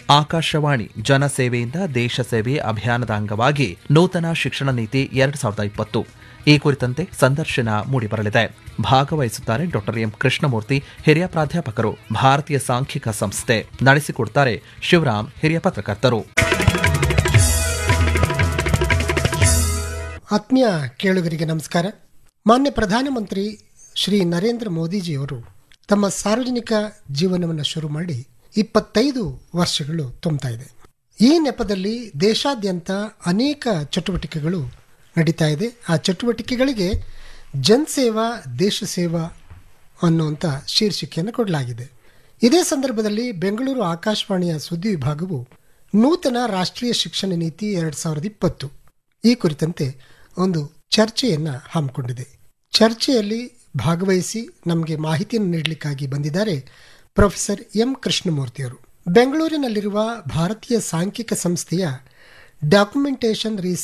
ಆಕಾಶವಾಣಿ ಜನಸೇವೆಯಿಂದ ದೇಶ ಸೇವೆ ಅಭಿಯಾನದ ಅಂಗವಾಗಿ ನೂತನ ಶಿಕ್ಷಣ ನೀತಿ ಎರಡ್ ಸಾವಿರದ ಇಪ್ಪತ್ತು ಈ ಕುರಿತಂತೆ ಸಂದರ್ಶನ ಮೂಡಿಬರಲಿದೆ ಭಾಗವಹಿಸುತ್ತಾರೆ ಡಾಕ್ಟರ್ ಎಂ ಕೃಷ್ಣಮೂರ್ತಿ ಹಿರಿಯ ಪ್ರಾಧ್ಯಾಪಕರು ಭಾರತೀಯ ಸಾಂಖ್ಯಿಕ ಸಂಸ್ಥೆ ನಡೆಸಿಕೊಡ್ತಾರೆ ಶಿವರಾಮ್ ಹಿರಿಯ ಪತ್ರಕರ್ತರು ಆತ್ಮೀಯ ಕೇಳುಗರಿಗೆ ನಮಸ್ಕಾರ ಮಾನ್ಯ ಪ್ರಧಾನಮಂತ್ರಿ ಶ್ರೀ ನರೇಂದ್ರ ಮೋದಿಜಿಯವರು ತಮ್ಮ ಸಾರ್ವಜನಿಕ ಜೀವನವನ್ನು ಶುರು ಮಾಡಿ ಇಪ್ಪತ್ತೈದು ವರ್ಷಗಳು ತುಂಬ್ತಾ ಇದೆ ಈ ನೆಪದಲ್ಲಿ ದೇಶಾದ್ಯಂತ ಅನೇಕ ಚಟುವಟಿಕೆಗಳು ನಡೀತಾ ಇದೆ ಆ ಚಟುವಟಿಕೆಗಳಿಗೆ ಜನಸೇವಾ ದೇಶ ಸೇವಾ ಅನ್ನುವಂಥ ಶೀರ್ಷಿಕೆಯನ್ನು ಕೊಡಲಾಗಿದೆ ಇದೇ ಸಂದರ್ಭದಲ್ಲಿ ಬೆಂಗಳೂರು ಆಕಾಶವಾಣಿಯ ಸುದ್ದಿ ವಿಭಾಗವು ನೂತನ ರಾಷ್ಟ್ರೀಯ ಶಿಕ್ಷಣ ನೀತಿ ಎರಡು ಸಾವಿರದ ಇಪ್ಪತ್ತು ಈ ಕುರಿತಂತೆ ಒಂದು ಚರ್ಚೆಯನ್ನು ಹಮ್ಮಿಕೊಂಡಿದೆ ಚರ್ಚೆಯಲ್ಲಿ ಭಾಗವಹಿಸಿ ನಮಗೆ ಮಾಹಿತಿಯನ್ನು ನೀಡಲಿಕ್ಕಾಗಿ ಬಂದಿದ್ದಾರೆ ಪ್ರೊಫೆಸರ್ ಎಂ ಕೃಷ್ಣಮೂರ್ತಿಯವರು ಬೆಂಗಳೂರಿನಲ್ಲಿರುವ ಭಾರತೀಯ ಸಾಂಖ್ಯಿಕ ಸಂಸ್ಥೆಯ ಡಾಕ್ಯುಮೆಂಟೇಷನ್